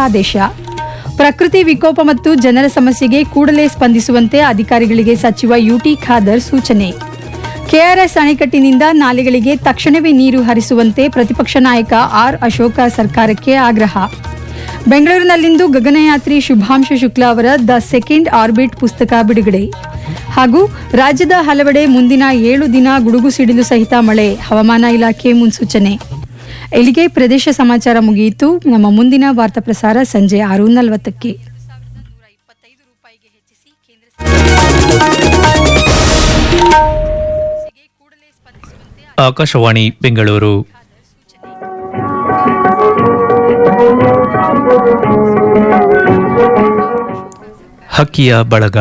ಆದೇಶ ಪ್ರಕೃತಿ ವಿಕೋಪ ಮತ್ತು ಜನರ ಸಮಸ್ಯೆಗೆ ಕೂಡಲೇ ಸ್ಪಂದಿಸುವಂತೆ ಅಧಿಕಾರಿಗಳಿಗೆ ಸಚಿವ ಯುಟಿ ಖಾದರ್ ಸೂಚನೆ ಕೆಆರ್ಎಸ್ ಅಣೆಕಟ್ಟಿನಿಂದ ನಾಲೆಗಳಿಗೆ ತಕ್ಷಣವೇ ನೀರು ಹರಿಸುವಂತೆ ಪ್ರತಿಪಕ್ಷ ನಾಯಕ ಆರ್ ಅಶೋಕ ಸರ್ಕಾರಕ್ಕೆ ಆಗ್ರಹ ಬೆಂಗಳೂರಿನಲ್ಲಿಂದು ಗಗನಯಾತ್ರಿ ಶುಭಾಂಶು ಶುಕ್ಲಾ ಅವರ ದ ಸೆಕೆಂಡ್ ಆರ್ಬಿಟ್ ಪುಸ್ತಕ ಬಿಡುಗಡೆ ಹಾಗೂ ರಾಜ್ಯದ ಹಲವೆಡೆ ಮುಂದಿನ ಏಳು ದಿನ ಗುಡುಗು ಸಿಡಿಲು ಸಹಿತ ಮಳೆ ಹವಾಮಾನ ಇಲಾಖೆ ಮುನ್ಸೂಚನೆ ಇಲ್ಲಿಗೆ ಪ್ರದೇಶ ಸಮಾಚಾರ ಮುಗಿಯಿತು ನಮ್ಮ ಮುಂದಿನ ವಾರ್ತಾ ಪ್ರಸಾರ ಸಂಜೆ ಆರು ನಲವತ್ತಕ್ಕೆ ಆಕಾಶವಾಣಿ ಬೆಂಗಳೂರು ಹಕ್ಕಿಯ ಬಳಗ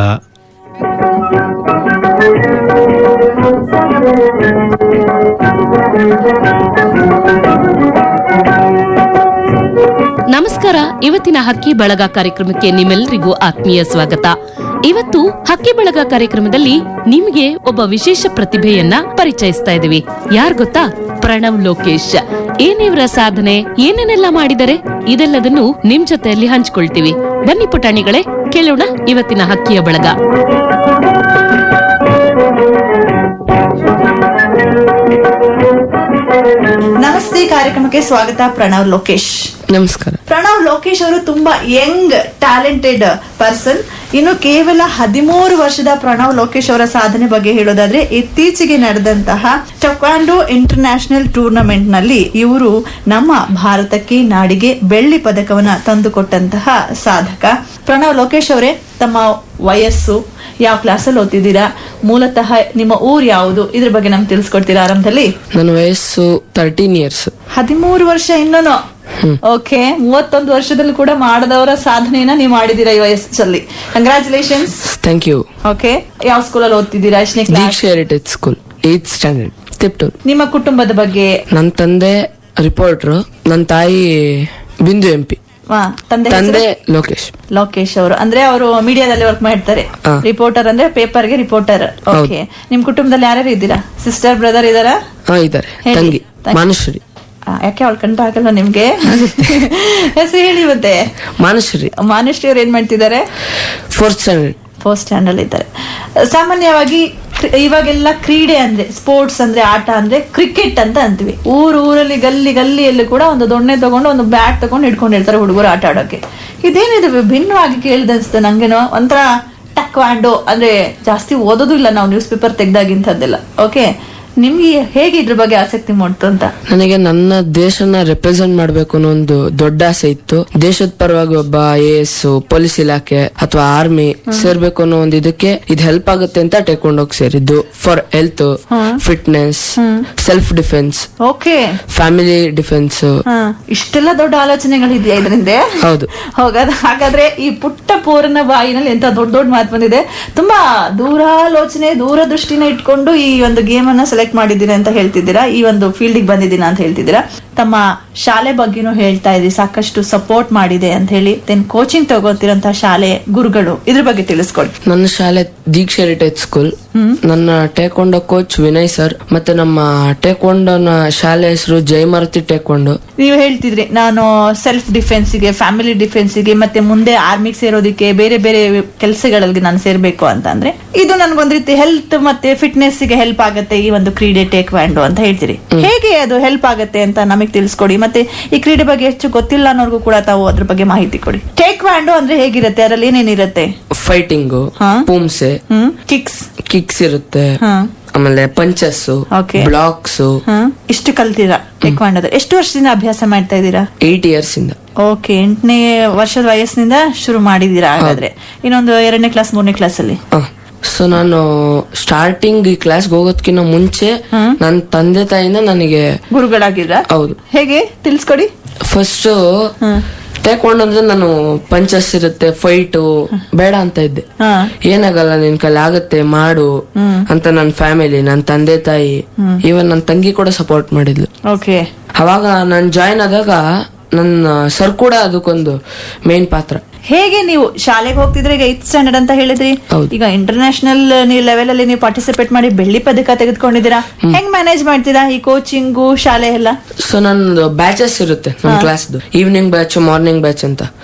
ನಮಸ್ಕಾರ ಇವತ್ತಿನ ಹಕ್ಕಿ ಬಳಗ ಕಾರ್ಯಕ್ರಮಕ್ಕೆ ನಿಮ್ಮೆಲ್ಲರಿಗೂ ಆತ್ಮೀಯ ಸ್ವಾಗತ ಇವತ್ತು ಹಕ್ಕಿ ಬಳಗ ಕಾರ್ಯಕ್ರಮದಲ್ಲಿ ನಿಮಗೆ ಒಬ್ಬ ವಿಶೇಷ ಪ್ರತಿಭೆಯನ್ನ ಪರಿಚಯಿಸ್ತಾ ಇದೀವಿ ಯಾರ್ ಗೊತ್ತಾ ಪ್ರಣವ್ ಲೋಕೇಶ್ ಏನಿವ್ರ ಸಾಧನೆ ಏನೇನೆಲ್ಲ ಮಾಡಿದರೆ ಇದೆಲ್ಲದನ್ನು ನಿಮ್ ಜೊತೆಯಲ್ಲಿ ಹಂಚ್ಕೊಳ್ತೀವಿ ಬನ್ನಿ ಪುಟಾಣಿಗಳೇ ಕೇಳೋಣ ಇವತ್ತಿನ ಹಕ್ಕಿಯ ಬಳಗ ನಮಸ್ತೆ ಕಾರ್ಯಕ್ರಮಕ್ಕೆ ಸ್ವಾಗತ ಪ್ರಣವ್ ಲೋಕೇಶ್ ನಮಸ್ಕಾರ ಪ್ರಣವ್ ಲೋಕೇಶ್ ಅವರು ತುಂಬಾ ಯಂಗ್ ಟ್ಯಾಲೆಂಟೆಡ್ ಪರ್ಸನ್ ಇನ್ನು ಕೇವಲ ಹದಿಮೂರು ವರ್ಷದ ಪ್ರಣವ್ ಲೋಕೇಶ್ ಅವರ ಸಾಧನೆ ಬಗ್ಗೆ ಹೇಳೋದಾದ್ರೆ ಇತ್ತೀಚೆಗೆ ನಡೆದಂತಹ ಟೊಕ್ವಾಂಡೋ ಇಂಟರ್ನ್ಯಾಷನಲ್ ಟೂರ್ನಮೆಂಟ್ ನಲ್ಲಿ ಇವರು ನಮ್ಮ ಭಾರತಕ್ಕೆ ನಾಡಿಗೆ ಬೆಳ್ಳಿ ಪದಕವನ್ನ ತಂದುಕೊಟ್ಟಂತಹ ಸಾಧಕ ಪ್ರಣವ್ ಲೋಕೇಶ್ ಅವರೇ ತಮ್ಮ ವಯಸ್ಸು ಯಾವ ಕ್ಲಾಸಲ್ಲಿ ಓದ್ತಿದ್ದೀರಾ ಮೂಲತಃ ನಿಮ್ಮ ಊರ್ ಯಾವುದು ಇದ್ರ ಬಗ್ಗೆ ನಮ್ಗೆ ತಿಳಿಸ್ಕೊಡ್ತೀರಾ ಆರಂಭದಲ್ಲಿ ನನ್ನ ವಯಸ್ಸು ತರ್ಟೀನ್ ಇಯರ್ಸ್ ಹದಿಮೂರು ವರ್ಷ ಇನ್ನೂನು ಓಕೆ ಮೂವತ್ತೊಂದು ವರ್ಷದಲ್ಲಿ ಕೂಡ ಮಾಡದವರ ಸಾಧನೆಯನ್ನ ನೀವು ಮಾಡಿದೀರಾ ಈ ವಯಸ್ಸಲ್ಲಿ ಕಂಗ್ರಾಚುಲೇಷನ್ಸ್ ಥ್ಯಾಂಕ್ ಯು ಓಕೆ ಯಾವ ಸ್ಕೂಲಲ್ಲಿ ಓದ್ತಿದ್ದೀರಾ ಎಷ್ಟನೇ class Deeksha heritage school eighth standard Tiptur ನಿಮ್ಮ ಕುಟುಂಬದ ಬಗ್ಗೆ ನನ್ನ ತಂದೆ ರಿಪೋರ್ಟ್ರು ನನ್ನ ತಾಯಿ ಬಿಂದು ಎಂ ಪಿ ವಾ, ತಂದೆ ತಂದೆ ಹೆಸರು? ಲೋಕೇಶ್ ಲೋಕೇಶ್ ಅವರು ಅಂದ್ರೆ ಅವರು ಮೀಡಿಯಾದಲ್ಲಿ ವರ್ಕ್ ಮಾಡ್ತಾರೆ ಹಾ. ರಿಪೋರ್ಟರ್ ಅಂದ್ರೆ ಪೇಪರ್ಗೆ ರಿಪೋರ್ಟರ್ ಓಕೆ ನಿಮ್ ಕುಟುಂಬದಲ್ಲಿ ಯಾರ್ಯಾರು ಇದ್ದೀರಾ ಸಿಸ್ಟರ್ ಬ್ರದರ್ ಇದಾರಾ ಹಾ ಇದ್ದಾರೆ ಹೇಳಿ. ತಂಗಿ ತಂಗಿ. ಮಾನುಶ್ರೀ ಆ, ಯಾಕೆ ಅವಳು ಕಂಡು ಆಗಲ್ಲ ನಿಮ್ಗೆ ಹೆಸರು ಹೇಳಿ ಮತ್ತೆ ಮಾನುಶ್ರೀ ಮಾನುಶ್ರೀ ಅವ್ರು ಏನ್ ಮಾಡ್ತಿದ್ದಾರೆ ಫೋರ್ತ್ ಸ್ಟ್ಯಾಂಡರ್ಡ್ ಫಸ್ಟ್ ಸ್ಟ್ಯಾಂಡರ್ಡ್ ಇದ್ದಾರೆ ಸಾಮಾನ್ಯವಾಗಿ ಕ್ರಿ- ಇವಾಗೆಲ್ಲ ಕ್ರೀಡೆ ಅಂದ್ರೆ ಸ್ಪೋರ್ಟ್ಸ್ ಅಂದ್ರೆ ಆಟ ಅಂದ್ರೆ ಕ್ರಿಕೆಟ್ ಅಂತ ಅಂತೀವಿ ಊರು ಊರಲ್ಲಿ ಗಲ್ಲಿ ಗಲ್ಲಿಯಲ್ಲಿ ಕೂಡ ಒಂದು ದೊಣ್ಣೆ ತಗೊಂಡು ಒಂದು ಬ್ಯಾಟ್ ತಗೊಂಡು ಹಿಡ್ಕೊಂಡಿರ್ತಾರೆ ಹುಡುಗರು ಆಟ ಆಡೋಕೆ ಇದೇನಿದೆ ಭಿನ್ನವಾಗಿ ಕೇಳಿದೆ ಅನ್ಸುತ್ತೆ ನಂಗೇನೋ ಒಂಥರ ಟಕ್ವಾಂಡೋ ಅಂದ್ರೆ ಜಾಸ್ತಿ ಓದೋದು ಇಲ್ಲ ನಾವು ನ್ಯೂಸ್ ಪೇಪರ್ ತೆಗ್ದಾಗಿಂಥದ್ದೆಲ್ಲ ಓಕೆ ನಿಮ್ಗೆ ಹೇಗೆ ಇದ್ರ ಬಗ್ಗೆ ಆಸಕ್ತಿ ಮೂಡ್ತು ಅಂತ ನನಗೆ ನನ್ನ ದೇಶನ ರೆಪ್ರೆಸೆಂಟ್ ಮಾಡ್ಬೇಕು ಅನ್ನೋ ಒಂದು ದೊಡ್ಡ ಆಸೆ ಇತ್ತು ದೇಶದ ಪರವಾಗಿ ಒಬ್ಬ ಐ ಎಸ್ ಪೊಲೀಸ್ ಇಲಾಖೆ ಅಥವಾ ಆರ್ಮಿ ಸೇರ್ಬೇಕು ಅನ್ನೋ ಒಂದು ಇದಕ್ಕೆ ಇದು ಹೆಲ್ಪ್ ಆಗುತ್ತೆ ಅಂತ ಟೇಕೊಂಡೋಗಿ ಸೇರಿದ್ದು for health fitness self defence okay family defence ಹಾ ಇಷ್ಟೆಲ್ಲ ದೊಡ್ಡ ಆಲೋಚನೆಗಳಿದೆಯಾ ಇದರಿಂದ ಹೌದು ಹೋಗದ ಹಾಗಾದ್ರೆ ಈ ಪುಟ್ಟ ಪೂರ್ಣ ಬಾಯಿನಲ್ಲಿ ಎಂತ ದೊಡ್ಡ ದೊಡ್ಡ ಮಾತು ಬಂದಿದೆ ತುಂಬಾ ದೂರಾಲೋಚನೆ ದೂರದೃಷ್ಟಿನ ಇಟ್ಕೊಂಡು ಈ ಒಂದು ಗೇಮ್ ಅನ್ನ ಸೆಲೆಕ್ಟ್ ಮಾಡಿದ್ದೀರಾ ಅಂತ ಹೇಳ್ತಿದ್ದೀರಾ ಈ ಒಂದು ಫೀಲ್ಡಿಗೆ ಬಂದಿದ್ದೀರಾ ಅಂತ ಹೇಳ್ತಿದ್ದೀರಾ ತಮ್ಮ ಶಾಲೆ ಬಗ್ಗೆನೂ ಹೇಳ್ತಾ ಇದ್ರಿ ಸಾಕಷ್ಟು ಸಪೋರ್ಟ್ ಮಾಡಿದೆ ಅಂತ ಹೇಳಿ ದೆನ್ ಕೋಚಿಂಗ್ ತಗೋತಿರಂತ ಶಾಲೆ ಗುರುಗಳು ಇದ್ರ ಬಗ್ಗೆ ತಿಳಿಸ್ಕೊಡಿ ನನ್ನ ಶಾಲೆ ದೀಕ್ಷಾ ಹೆರಿಟೇಜ್ ಸ್ಕೂಲ್ ನನ್ನ ಟೇಕೊಂಡ ಕೋಚ್ ವಿನಯ್ ಸರ್ ಮತ್ತೆ ನಮ್ಮ ಟೇಕೊಂಡನ ಶಾಲೆ ಹೆಸರು ಜಯಮಾರುತಿ ಟೇಕೊಂಡು ನೀವು ಹೇಳ್ತಿದ್ರಿ ನಾನು ಸೆಲ್ಫ್ ಡಿಫೆನ್ಸಿಗೆ ಫ್ಯಾಮಿಲಿ ಡಿಫೆನ್ಸಿಗೆ ಮತ್ತೆ ಮುಂದೆ ಆರ್ಮಿಗೆ ಸೇರೋದಕ್ಕೆ ಬೇರೆ ಬೇರೆ ಕೆಲಸಗಳಲ್ಲಿ ನಾನು ಸೇರ್ಬೇಕು ಅಂತ ಅಂದ್ರೆ ಇದು ನನ್ಗೊಂದ್ ರೀತಿ ಹೆಲ್ತ್ ಮತ್ತೆ ಫಿಟ್ನೆಸ್ ಗೆ ಹೆಲ್ಪ್ ಆಗುತ್ತೆ ಈ ಒಂದು ಕ್ರೀಡೆ ಟೇಕ್ ವ್ಯಾಂಡು ಅಂತ ಹೇಳ್ತೀರಿ ಹೇಗೆ ಅದು ಹೆಲ್ಪ್ ಆಗುತ್ತೆ ಅಂತ ನಮಗೆ ತಿಳಿಸ್ಕೊಡಿ ಮತ್ತೆ ಈ ಕ್ರೀಡೆ ಬಗ್ಗೆ ಹೆಚ್ಚು ಗೊತ್ತಿಲ್ಲ ಅನ್ನೋರ್ಗು ಕೂಡ ತಾವು ಅದ್ರ ಬಗ್ಗೆ ಮಾಹಿತಿ ಕೊಡಿ ಟೇಕ್ ವ್ಯಾಂಡು ಅಂದ್ರೆ ಹೇಗಿರುತ್ತೆ ಅದರಲ್ಲಿ ಏನೇನಿರುತ್ತೆ ಫೈಟಿಂಗು ಹಾ. ಪೂಮ್ಸೆ ಹ್ಮ್ ಕಿಕ್ಸ್ ಕಿಕ್ಸ್ ಇರುತ್ತೆ ಹಾ ಆಮೇಲೆ ಪಂಚಸ್ Okay. ಬ್ಲಾಕ್ಸ್ ಹ್ಮ್ ಇಷ್ಟು ಕಲ್ತೀರಾ ಟೇಕ್ ವ್ಯಾಂಡ್ ಎಷ್ಟು ವರ್ಷದಿಂದ ಅಭ್ಯಾಸ ಮಾಡ್ತಾ ಇದ್ದೀರಾ ಏಟ್ ಇಯರ್ಸ್ ಇಂದ ಓಕೆ ಎಂಟನೇ ವರ್ಷದ ವಯಸ್ಸಿನಿಂದ ಶುರು ಮಾಡಿದೀರಾ ಹಾಗಾದ್ರೆ ಇನ್ನೊಂದು ಎರಡನೇ ಕ್ಲಾಸ್ ಮೂರನೇ ಕ್ಲಾಸ್ ಅಲ್ಲಿ ಸೊ ನಾನು ಸ್ಟಾರ್ಟಿಂಗ್ ಈ ಕ್ಲಾಸ್ಗೆ ಹೋಗೋದ್ಕಿಂತ ಮುಂಚೆ ನನ್ನ ತಂದೆ ತಾಯಿನ ನನಗೆ ಗುರುಗಳಾಗಿದ್ರ ಹೌದು ಹೇಗೆ ತಿಳಿಸ್ಕೊಡಿ ಫಸ್ಟ್ ಟೇಕೊಂಡು ಅಂದ್ರೆ ನಾನು ಪಂಚಸ್ ಇರುತ್ತೆ ಫೈಟು ಬೇಡ ಅಂತ ಇದ್ದೆ ಹಾ ಏನಾಗಲ್ಲ ನಿನ್ ಕೈಲಿ ಆಗತ್ತೆ ಮಾಡು ಅಂತ ನನ್ನ ಫ್ಯಾಮಿಲಿ ನನ್ನ ತಂದೆ ತಾಯಿ ಇವನ್ ನನ್ನ ತಂಗಿ ಕೂಡ ಸಪೋರ್ಟ್ ಮಾಡಿದ್ಲು ಓಕೆ ಅವಾಗ ನಾನು ಜಾಯಿನ್ ಆದಾಗ ನನ್ನ ಸರ್ ಕೂಡ ಅದಕ್ಕೊಂದು ಮೇನ್ ಪಾತ್ರ ಹೇಗೆ ನೀವು ಶಾಲೆಗೆ ಹೋಗ್ತಿದ್ರೆ ಈಗ ಏತ್ ಸ್ಟ್ಯಾಂಡರ್ಡ್ ಅಂತ ಹೇಳಿದ್ರಿ ಹೌದು. ಈಗ ಇಂಟರ್ನ್ಯಾಷನಲ್ ಲೆವೆಲ್ ಅಲ್ಲಿ ನೀವು ಪಾರ್ಟಿಸಿಪೇಟ್ ಮಾಡಿ ಬೆಳ್ಳಿ ಪದಕ ತೆಗೆದುಕೊಂಡಿದ್ದೀರಾ ಹೆಂಗ್ ಮ್ಯಾನೇಜ್ ಮಾಡ್ತೀರಾ ಈ ಕೋಚಿಂಗು ಶಾಲೆ ಎಲ್ಲ ಸೊ ನಂದು ಬ್ಯಾಚಸ್ ಇರುತ್ತೆ ನಮ್ಮ ಕ್ಲಾಸ್ದು ಈವ್ನಿಂಗ್ ಬ್ಯಾಚ್ ಮಾರ್ನಿಂಗ್ ಬ್ಯಾಚ್ ಅಂತ